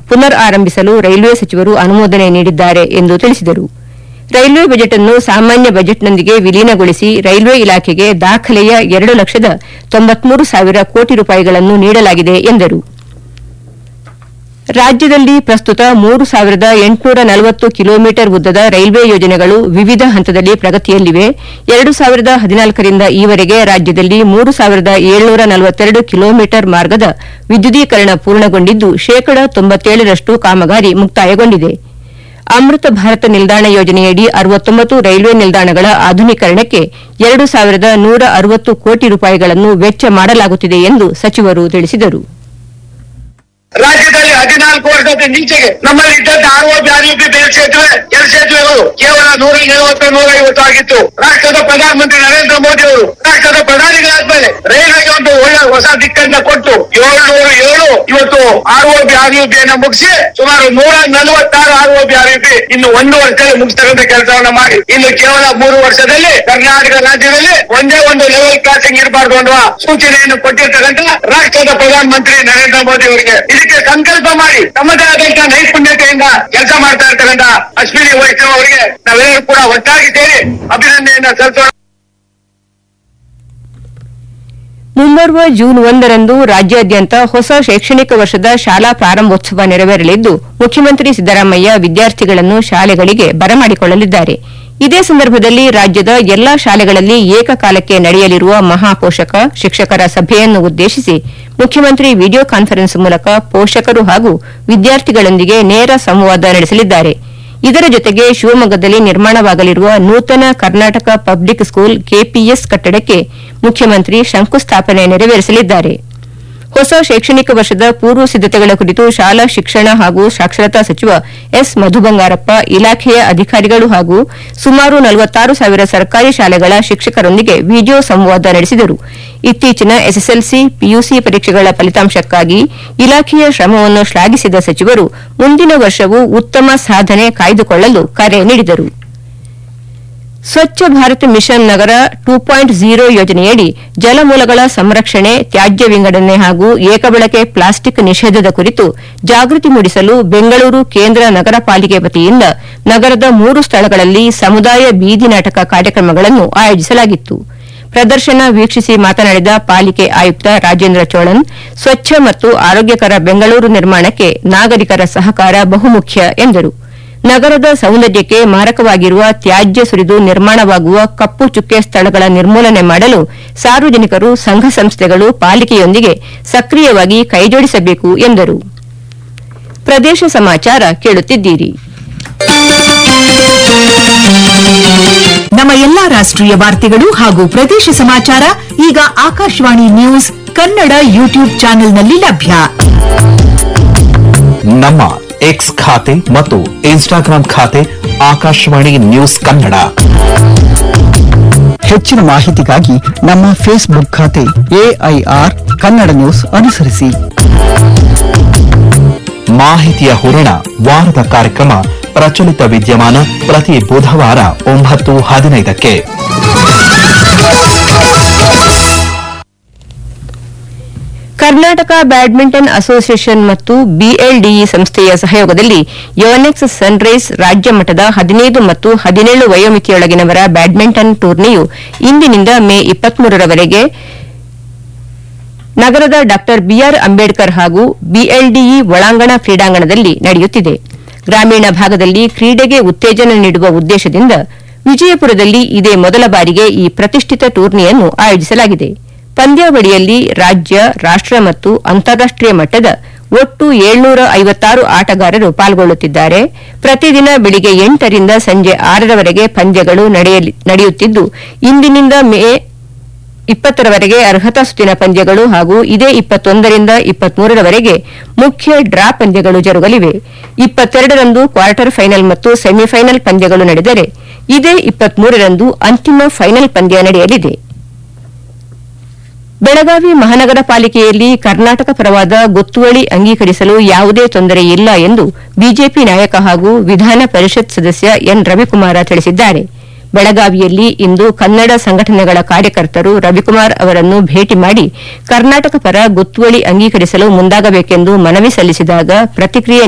ಪುನರ್ ಆರಂಭಿಸಲು ರೈಲ್ವೆ ಸಚಿವರು ಅನುಮೋದನೆ ನೀಡಿದ್ದಾರೆ ಎಂದು ತಿಳಿಸಿದರು ರೈಲ್ವೆ ಬಜೆಟ್ ಅನ್ನು ಸಾಮಾನ್ಯ ಬಜೆಟ್ನೊಂದಿಗೆ ವಿಲೀನಗೊಳಿಸಿ ರೈಲ್ವೆ ಇಲಾಖೆಗೆ ದಾಖಲೆಯ ಎರಡು ಲಕ್ಷದ ತೊಂಬತ್ಮೂರು ಸಾವಿರ ಕೋಟಿ ರೂಪಾಯಿಗಳನ್ನು ನೀಡಲಾಗಿದೆ ಎಂದರು ರಾಜ್ಯದಲ್ಲಿ ಪ್ರಸ್ತುತ ಮೂರು ಸಾವಿರದ ಎಂಟುನೂರ ನಲವತ್ತು ಕಿಲೋಮೀಟರ್ ಉದ್ದದ ರೈಲ್ವೆ ಯೋಜನೆಗಳು ವಿವಿಧ ಹಂತದಲ್ಲಿ ಪ್ರಗತಿಯಲ್ಲಿವೆ ಎರಡು ಸಾವಿರದ ಹದಿನಾಲ್ಕರಿಂದ ಈವರೆಗೆ ರಾಜ್ಯದಲ್ಲಿ ಮೂರು ಸಾವಿರದ ಏಳ್ನೂರ ನಲವತ್ತೆರಡು ಕಿಲೋಮೀಟರ್ ಮಾರ್ಗದ ವಿದ್ಯುದೀಕರಣ ಪೂರ್ಣಗೊಂಡಿದ್ದು ಶೇಕಡ ತೊಂಬತ್ತೇಳರಷ್ಟು ಕಾಮಗಾರಿ ಮುಕ್ತಾಯಗೊಂಡಿದೆ ಅಮೃತ ಭಾರತ ನಿಲ್ದಾಣ ಯೋಜನೆಯಡಿ ಅರವತ್ತೊಂಬತ್ತು ರೈಲ್ವೆ ನಿಲ್ದಾಣಗಳ ಆಧುನೀಕರಣಕ್ಕೆ ಎರಡು ಸಾವಿರದ ನೂರ ಅರವತ್ತು ಕೋಟಿ ರೂಪಾಯಿಗಳನ್ನು ವೆಚ್ಚ ಮಾಡಲಾಗುತ್ತಿದೆ ಎಂದು ಸಚಿವರು ತಿಳಿಸಿದರು ರಾಜ್ಯದಲ್ಲಿ ಹದಿನಾಲ್ಕು ವರ್ಷದ ನೀಚೆಗೆ ನಮ್ಮಲ್ಲಿ ಇದ್ದದ್ದು ಆರ್ ಒ ಆರ್ಯುಪಿ ಬೇಲ್ ಸೇತುವೆ ಎಲ್ ಸೇತುವೆಗಳು ಕೇವಲ ನೂರ ನಲವತ್ತು ನೂರ ಐವತ್ತು ಆಗಿತ್ತು ರಾಷ್ಟ್ರದ ಪ್ರಧಾನಮಂತ್ರಿ ನರೇಂದ್ರ ಮೋದಿ ಅವರು ರಾಷ್ಟ್ರದ ಪ್ರಧಾನಿಗಳಾದ್ಮೇಲೆ ರೈಲ್ವೆಗೆ ಒಂದು ಒಳ್ಳೆ ಹೊಸ ದಿಕ್ಕನ್ನ ಕೊಟ್ಟು ಏಳ್ನೂರು ಏಳು ಇವತ್ತು R O B R U ಅನ್ನ ಮುಗಿಸಿ ಸುಮಾರು ನೂರ ನಲವತ್ತಾರು R O B R U ಇನ್ನು ಒಂದು ವರ್ಷದಲ್ಲಿ ಮುಗಿಸ್ತಕ್ಕಂಥ ಕೆಲಸವನ್ನ ಮಾಡಿ ಇನ್ನು ಕೇವಲ ಮೂರು ವರ್ಷದಲ್ಲಿ ಕರ್ನಾಟಕ ರಾಜ್ಯದಲ್ಲಿ ಒಂದೇ ಒಂದು ಲೆವೆಲ್ ಕ್ರಾಸಿಂಗ್ ಇರಬಾರ್ದು ಅನ್ನುವ ಸೂಚನೆಯನ್ನು ಕೊಟ್ಟಿರ್ತಕ್ಕಂಥ ರಾಷ್ಟ್ರದ ಪ್ರಧಾನಮಂತ್ರಿ ನರೇಂದ್ರ ಮೋದಿ ಅವರಿಗೆ ಇದಕ್ಕೆ ಸಂಕಲ್ಪ ಮಾಡಿ ತಮ್ಮದೇ ಆದಂತಹ ನೈಪುಣ್ಯತೆಯಿಂದ ಕೆಲಸ ಮಾಡ್ತಾ ಇರ್ತಕ್ಕಂಥ ಅಶ್ವಿನಿ ವೈಷ್ಣವ್ ಅವರಿಗೆ ನಾವೆಲ್ಲರೂ ಕೂಡ ಒಟ್ಟಾಗಿ ಸೇರಿ ಅಭಿನಂದನೆಯನ್ನ ಸಲ್ಲಿಸೋಣ ಮುಂಬರುವ ಜೂನ್ ಒಂದರಂದು ರಾಜ್ಯಾದ್ಯಂತ ಹೊಸ ಶೈಕ್ಷಣಿಕ ವರ್ಷದ ಶಾಲಾ ಪ್ರಾರಂಭೋತ್ಸವ ನೆರವೇರಲಿದ್ದು ಮುಖ್ಯಮಂತ್ರಿ ಸಿದ್ದರಾಮಯ್ಯ ವಿದ್ಯಾರ್ಥಿಗಳನ್ನು ಶಾಲೆಗಳಿಗೆ ಬರಮಾಡಿಕೊಳ್ಳಲಿದ್ದಾರೆ ಇದೇ ಸಂದರ್ಭದಲ್ಲಿ ರಾಜ್ಯದ ಎಲ್ಲಾ ಶಾಲೆಗಳಲ್ಲಿ ಏಕಕಾಲಕ್ಕೆ ನಡೆಯಲಿರುವ ಮಹಾಪೋಷಕ ಶಿಕ್ಷಕರ ಸಭೆಯನ್ನು ಉದ್ದೇಶಿಸಿ ಮುಖ್ಯಮಂತ್ರಿ ವಿಡಿಯೋ ಕಾನ್ಫರೆನ್ಸ್ ಮೂಲಕ ಪೋಷಕರು ಹಾಗೂ ವಿದ್ಯಾರ್ಥಿಗಳೊಂದಿಗೆ ನೇರ ಸಂವಾದ ನಡೆಸಲಿದ್ದಾರೆ ಇದರ ಜೊತೆಗೆ ಶಿವಮೊಗ್ಗದಲ್ಲಿ ನಿರ್ಮಾಣವಾಗಲಿರುವ ನೂತನ ಕರ್ನಾಟಕ ಪಬ್ಲಿಕ್ ಸ್ಕೂಲ್ ಕೆಪಿಎಸ್ ಕಟ್ಟಡಕ್ಕೆ ಮುಖ್ಯಮಂತ್ರಿ ಶಂಕುಸ್ಥಾಪನೆ ನೆರವೇರಿಸಲಿದ್ದಾರೆ ಹೊಸ ಶೈಕ್ಷಣಿಕ ವರ್ಷದ ಪೂರ್ವ ಸಿದ್ದತೆಗಳ ಕುರಿತು ಶಾಲಾ ಶಿಕ್ಷಣ ಹಾಗೂ ಸಾಕ್ಷರತಾ ಸಚಿವ ಎಸ್ ಮಧುಬಂಗಾರಪ್ಪ ಇಲಾಖೆಯ ಅಧಿಕಾರಿಗಳು ಹಾಗೂ ಸುಮಾರು ನಲವತ್ತಾರು ಸಾವಿರ ಸರ್ಕಾರಿ ಶಾಲೆಗಳ ಶಿಕ್ಷಕರೊಂದಿಗೆ ವಿಡಿಯೋ ಸಂವಾದ ನಡೆಸಿದರು ಇತ್ತೀಚಿನ ಎಸ್ಎಸ್ಎಲ್ಸಿ ಪಿಯುಸಿ ಪರೀಕ್ಷೆಗಳ ಫಲಿತಾಂಶಕ್ಕಾಗಿ ಇಲಾಖೆಯ ಶ್ರಮವನ್ನು ಶ್ಲಾಘಿಸಿದ ಸಚಿವರು ಮುಂದಿನ ವರ್ಷವೂ ಉತ್ತಮ ಸಾಧನೆ ಕಾಯ್ದುಕೊಳ್ಳಲು ಕರೆ ನೀಡಿದರು ಸ್ವಚ್ಛ ಭಾರತ್ ಮಿಷನ್ ನಗರ ಟೂ ಪಾಯಿಂಟ್ ಝೀರೋ ಯೋಜನೆಯಡಿ ಜಲಮೂಲಗಳ ಸಂರಕ್ಷಣೆ ತ್ಯಾಜ್ಯ ವಿಂಗಡಣೆ ಹಾಗೂ ಏಕಬಳಕೆ ಪ್ಲಾಸ್ಟಿಕ್ ನಿಷೇಧದ ಕುರಿತು ಜಾಗೃತಿ ಮೂಡಿಸಲು ಬೆಂಗಳೂರು ಕೇಂದ್ರ ನಗರ ಪಾಲಿಕೆ ವತಿಯಿಂದ ನಗರದ ಮೂರು ಸ್ಥಳಗಳಲ್ಲಿ ಸಮುದಾಯ ಬೀದಿ ನಾಟಕ ಕಾರ್ಯಕ್ರಮಗಳನ್ನು ಆಯೋಜಿಸಲಾಗಿತ್ತು ಪ್ರದರ್ಶನ ವೀಕ್ಷಿಸಿ ಮಾತನಾಡಿದ ಪಾಲಿಕೆ ಆಯುಕ್ತ ರಾಜೇಂದ್ರ ಚೋಳನ್ ಸ್ವಚ್ಛ ಮತ್ತು ಆರೋಗ್ಯಕರ ಬೆಂಗಳೂರು ನಿರ್ಮಾಣಕ್ಕೆ ನಾಗರಿಕರ ಸಹಕಾರ ಬಹುಮುಖ್ಯ ಎಂದರು ನಗರದ ಸೌಂದರ್ಯಕ್ಕೆ ಮಾರಕವಾಗಿರುವ ತ್ಯಾಜ್ಯ ಸುರಿದು ನಿರ್ಮಾಣವಾಗುವ ಕಪ್ಪು ಚುಕ್ಕೆ ಸ್ಥಳಗಳ ನಿರ್ಮೂಲನೆ ಮಾಡಲು ಸಾರ್ವಜನಿಕರು ಸಂಘ ಸಂಸ್ಥೆಗಳು ಪಾಲಿಕೆಯೊಂದಿಗೆ ಸಕ್ರಿಯವಾಗಿ ಕೈಜೋಡಿಸಬೇಕು ಎಂದರು ಪ್ರದೇಶ ಸಮಾಚಾರ ಕೇಳುತ್ತಿದ್ದೀರಿ ನಮ್ಮ ಎಲ್ಲಾ ರಾಷ್ಟ್ರೀಯ ವಾರ್ತೆಗಳು ಹಾಗೂ ಪ್ರದೇಶ ಸಮಾಚಾರ ಈಗ ಆಕಾಶವಾಣಿ ನ್ಯೂಸ್ ಕನ್ನಡ ಯೂಟ್ಯೂಬ್ ಚಾನೆಲ್ನಲ್ಲಿ ಲಭ್ಯ ನಮ್ಮ ಎಕ್ಸ್ ಖಾತೆ ಮತ್ತು ಇನ್ಸ್ಟಾಗ್ರಾಂ ಖಾತೆ ಆಕಾಶವಾಣಿ ನ್ಯೂಸ್ ಕನ್ನಡ ಹೆಚ್ಚಿನ ಮಾಹಿತಿಗಾಗಿ ನಮ್ಮ ಫೇಸ್ಬುಕ್ ಖಾತೆ ಎಐಆರ್ ಕನ್ನಡ ನ್ಯೂಸ್ ಅನುಸರಿಸಿ ಮಾಹಿತಿಯ ಹೂರಣ ವಾರದ ಕಾರ್ಯಕ್ರಮ ಪ್ರಚಲಿತ ವಿದ್ಯಮಾನ ಪ್ರತಿ ಬುಧವಾರ ಒಂಬತ್ತು ಹದಿನೈದಕ್ಕೆ ಕರ್ನಾಟಕ ಬ್ಯಾಡ್ಮಿಂಟನ್ ಅಸೋಸಿಯೇಷನ್ ಮತ್ತು ಬಿಎಲ್ಡಿಇ ಸಂಸ್ಥೆಯ ಸಹಯೋಗದಲ್ಲಿ ಯೋನೆಕ್ಸ್ ಸನ್ರೈಸ್ ರಾಜ್ಯ ಮಟ್ಟದ ಹದಿನೈದು ಮತ್ತು ಹದಿನೇಳು ವಯೋಮಿತಿಯೊಳಗಿನವರ ಬ್ಯಾಡ್ಮಿಂಟನ್ ಟೂರ್ನಿಯು ಇಂದಿನಿಂದ ಮೇ ಇಪ್ಪತ್ಮೂರರವರೆಗೆ ನಗರದ ಡಾ ಬಿಆರ್ ಅಂಬೇಡ್ಕರ್ ಹಾಗೂ ಬಿಎಲ್ಡಿಇ ಒಳಾಂಗಣ ಕ್ರೀಡಾಂಗಣದಲ್ಲಿ ನಡೆಯುತ್ತಿದೆ ಗ್ರಾಮೀಣ ಭಾಗದಲ್ಲಿ ಕ್ರೀಡೆಗೆ ಉತ್ತೇಜನ ನೀಡುವ ಉದ್ದೇಶದಿಂದ ವಿಜಯಪುರದಲ್ಲಿ ಇದೇ ಮೊದಲ ಬಾರಿಗೆ ಈ ಪ್ರತಿಷ್ಠಿತ ಟೂರ್ನಿಯನ್ನು ಆಯೋಜಿಸಲಾಗಿದೆ ಪಂದ್ಯಾವಳಿಯಲ್ಲಿ ರಾಜ್ಯ ರಾಷ್ಟ ಮತ್ತು ಅಂತಾರಾಷ್ಟೀಯ ಮಟ್ಟದ ಒಟ್ಟು ಏಳ್ನೂರ ಐವತ್ತಾರು ಆಟಗಾರರು ಪಾಲ್ಗೊಳ್ಳುತ್ತಿದ್ದಾರೆ ಪ್ರತಿದಿನ ಬೆಳಿಗ್ಗೆ ಎಂಟರಿಂದ ಸಂಜೆ ಆರರವರೆಗೆ ಪಂದ್ಯಗಳು ನಡೆಯಲಿ- ನಡೆಯುತ್ತಿದ್ದು ಇಂದಿನಿಂದ ಮೇ ಇಪ್ಪತ್ತರವರೆಗೆ ಅರ್ಹತಾ ಸುತ್ತಿನ ಪಂದ್ಯಗಳು ಹಾಗೂ ಇದೇ ಇಪ್ಪತ್ತೊಂದರಿಂದ ಇಪ್ಪತ್ಮೂರರವರೆಗೆ ಮುಖ್ಯ ಡ್ರಾ ಪಂದ್ಯಗಳು ಜರುಗಲಿವೆ ಇಪ್ಪತ್ತೆರಡರಂದು ಕ್ವಾರ್ಟರ್ ಫೈನಲ್ ಮತ್ತು ಸೆಮಿಫೈನಲ್ ಪಂದ್ಯಗಳು ನಡೆದರೆ ಇದೇ ಇಪ್ಪತ್ಮೂರರಂದು ಅಂತಿಮ ಫೈನಲ್ ಪಂದ್ಯ ನಡೆಯಲಿದೆ ಬೆಳಗಾವಿ ಮಹಾನಗರ ಪಾಲಿಕೆಯಲ್ಲಿ ಕರ್ನಾಟಕ ಪರವಾದ ಗೊತ್ತುವಳಿ ಅಂಗೀಕರಿಸಲು ಯಾವುದೇ ತೊಂದರೆ ಇಲ್ಲ ಎಂದು ಬಿಜೆಪಿ ನಾಯಕ ಹಾಗೂ ವಿಧಾನ ಪರಿಷತ್ ಸದಸ್ಯ ಎನ್ ರವಿಕುಮಾರ ತಿಳಿಸಿದ್ದಾರೆ ಬೆಳಗಾವಿಯಲ್ಲಿ ಇಂದು ಕನ್ನಡ ಸಂಘಟನೆಗಳ ಕಾರ್ಯಕರ್ತರು ರವಿಕುಮಾರ್ ಅವರನ್ನು ಭೇಟಿ ಮಾಡಿ ಕರ್ನಾಟಕ ಪರ ಗೊತ್ತುವಳಿ ಅಂಗೀಕರಿಸಲು ಮುಂದಾಗಬೇಕೆಂದು ಮನವಿ ಸಲ್ಲಿಸಿದಾಗ ಪ್ರತಿಕ್ರಿಯೆ